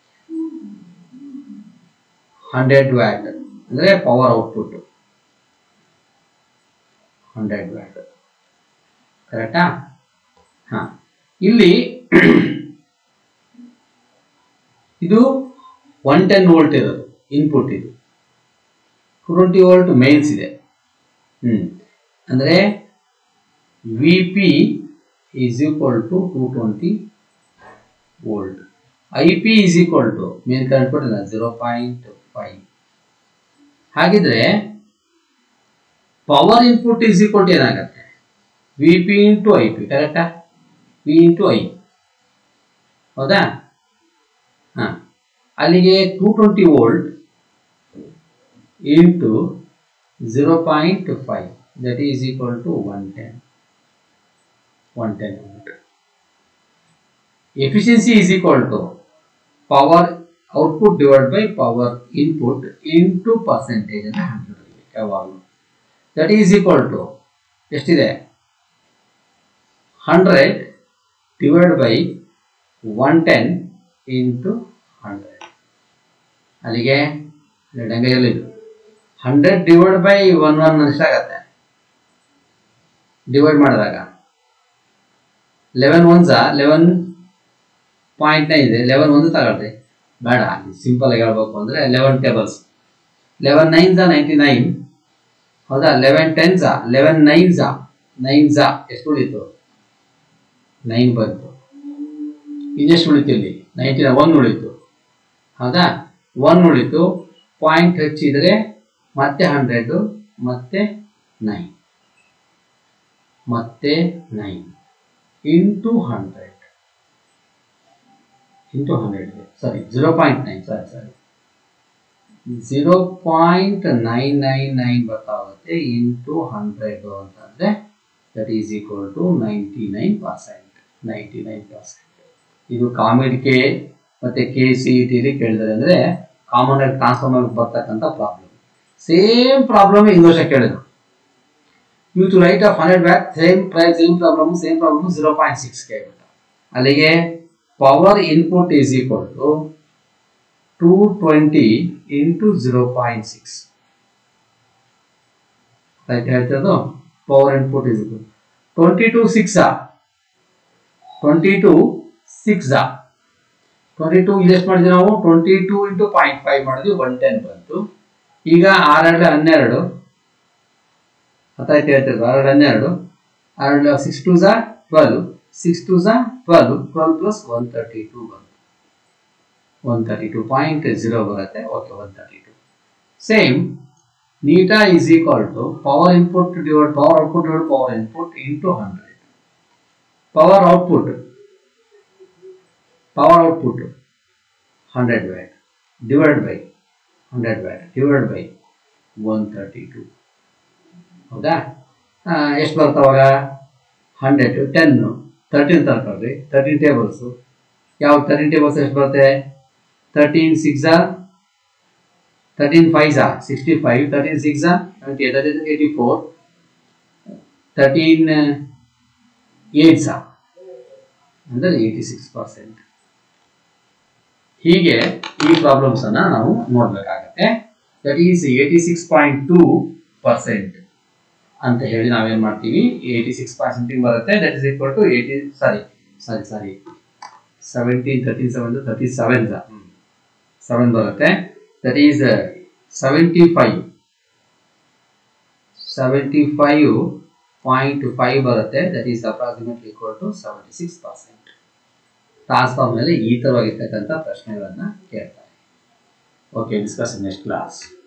Speaker 1: hundred watt ಅಂದರೆ power output hundred watt ಕರೆಕ್ಟಾ ಹಾ ಇಲ್ಲಿ ಇದು one ten volt ಇರೋದು ಇನ್ಪುಟ್ ಇದು ಟ್ವೆಂಟಿ ವೋಲ್ಟ್ ಮೇನ್ಸ್ ಇದೆ ಹ್ಮ್ ಅಂದರೆ V P is equal to two twenty volt I P is equal to main current ಕೊಟ್ಟಿಲ್ಲ ಜೀರೋ ಪಾಯಿಂಟ್ ಫೈವ್ ಹಾಗಿದ್ರೆ power input is equal to ಏನಾಗುತ್ತೆ V P into I P ಕರೆಕ್ಟಾ V into I ಹೌದಾ ಹಾಂ ಅಲ್ಲಿಗೆ two twenty volt into zero point five that is equal to one ten one ten unit efficiency is equal to power output divide by power input into percentage ಅಂತ hundred ಯಾವಾಗಲೂ that is equal to ಎಷ್ಟಿದೆ hundred divide by one ten into hundred ಅಲ್ಲಿಗೆ ಡಂಗೆ ಇರಲಿಲ್ಲ hundred divide by one one ಎಷ್ಟಾಗತ್ತೆ divide ಮಾಡಿದಾಗ eleven ones eleven point nine ಇದೆ eleven ಒಂದು ತಗೊಳ್ರಿ ಬೇಡ ಸಿಂಪಲ್ ಆಗಿ ಹೇಳ್ಬೇಕು ಅಂದರೆ ಲೆವೆನ್ ಟೇಬಲ್ಸ್ ಲೆವೆನ್ ನೈನ್ ಝಾ ನೈಂಟಿ ನೈನ್ ಹೌದಾ ಲೆವೆನ್ ಟೆನ್ ಝಾ ಲೆವೆನ್ ನೈನ್ ಝಾ ನೈನ್ ಝಾ ಎಷ್ಟು ಉಳಿತು ನೈನ್ ಬಂತು ಇನ್ನೆಷ್ಟು ಉಳಿತು ಇಲ್ಲಿ ನೈಂಟಿನ ಒನ್ ಉಳಿತು ಹೌದಾ ಒನ್ ಉಳಿತು ಪಾಯಿಂಟ್ ಹಚ್ಚಿದರೆ ಮತ್ತೆ ಹಂಡ್ರೆಡ್ ಮತ್ತೆ ನೈನ್ ಮತ್ತೆ nine into hundred into hundred sorry zero point nine sorry sorry zero point nine nine nine ಬರ್ತಾಗುತ್ತೆ ಇಂಟು ಹಂಡ್ರೆಡ್ ಅಂತಂದರೆ that is equal to ninety nine percent ninety nine percent ಇದು COMEDK ಮತ್ತು K C E ಟಿಲಿ ಕೇಳಿದರೆ ಅಂದರೆ common ಆಗಿ transformer ಬರ್ತಕ್ಕಂಥ problem same problem ಇಂದು ವರ್ಷ ಕೇಳಿದ್ರು you to right of hundred back same price same problem same problem zero point six ಕೇಳ್ಬಿಟ್ಟ ಅಲ್ಲಿಗೆ power input is equal to two twenty into zero point six right ಹೇಳ್ತದ್ದು power input is equal twenty two ಸಿಕ್ಸಾ twenty two ಸಿಕ್ಸಾ twenty two ಇಲ್ಲಿ ಎಷ್ಟು ಮಾಡಿದ್ವಿ ನಾವು twenty two into point five ಮಾಡಿದ್ವಿ ಒನ್ ಟೆನ್ ಬಂತು ಈಗ ಆರೆರಡು ಹನ್ನೆರಡು ಹತ್ತಾಯ್ತು ಹೇಳ್ತಿದ್ರು ಆರೆರಡು ಹನ್ನೆರಡು ಆರೆರಡು ಸಿಕ್ಸ್ ಟು ಝಾ ಟ್ವೆಲ್ವ್ ಸಿಕ್ಸ್ ಟು ಝಾ twelve twelve plus one thirty two ಬಂತು one thirty two point zero ಬರುತ್ತೆ okay one thirty two same ನೀಟಾ is equal to power input divide power output divide power input into hundred power output power output hundred watt divide by hundred watt divide by one thirty two ಹೌದಾ ಎಷ್ಟು ಬರ್ತಾವಾಗ hundred ten thirteen ತರ್ಕೊಳ್ರಿ thirteen tables ಯಾವ thirteen tables ಎಷ್ಟು ಬರುತ್ತೆ thirteen ಸಿಕ್ಸಾ thirteen ಫೈವ್ಸಾ sixty five thirteen ಸಿಕ್ಸಾ seventy eight that is eighty four thirteen ಏಟ್ಸಾ ಅಂದರೆ ಏಯ್ಟಿ ಸಿಕ್ಸ್ ಪರ್ಸೆಂಟ್ ಹೀಗೆ ಈ ಪ್ರಾಬ್ಲಮ್ಸ್ ಅನ್ನ ನಾವು ನೋಡ್ಬೇಕಾಗತ್ತೆ that is eighty six point two percent ಅಂತ ಹೇಳಿ ನಾವೇನ್ ಮಾಡ್ತೀವಿ ಏಯ್ಟಿ ಸಿಕ್ಸ್ ಪರ್ಸೆಂಟಿಂಗ್ ಬರುತ್ತೆ that is equal to eighty sorry sorry sorry seventeen thirteen seven thirty seven seven ಬರುತ್ತೆ that is seventy five seventy five point five ಬರುತ್ತೆ that is approximately equal to seventy six percent transform ಮೇಲೆ ಈ ಥರವಾಗಿರ್ತಕ್ಕಂಥ ಪ್ರಶ್ನೆಗಳನ್ನು ಕೇಳ್ತಾರೆ okay discuss next class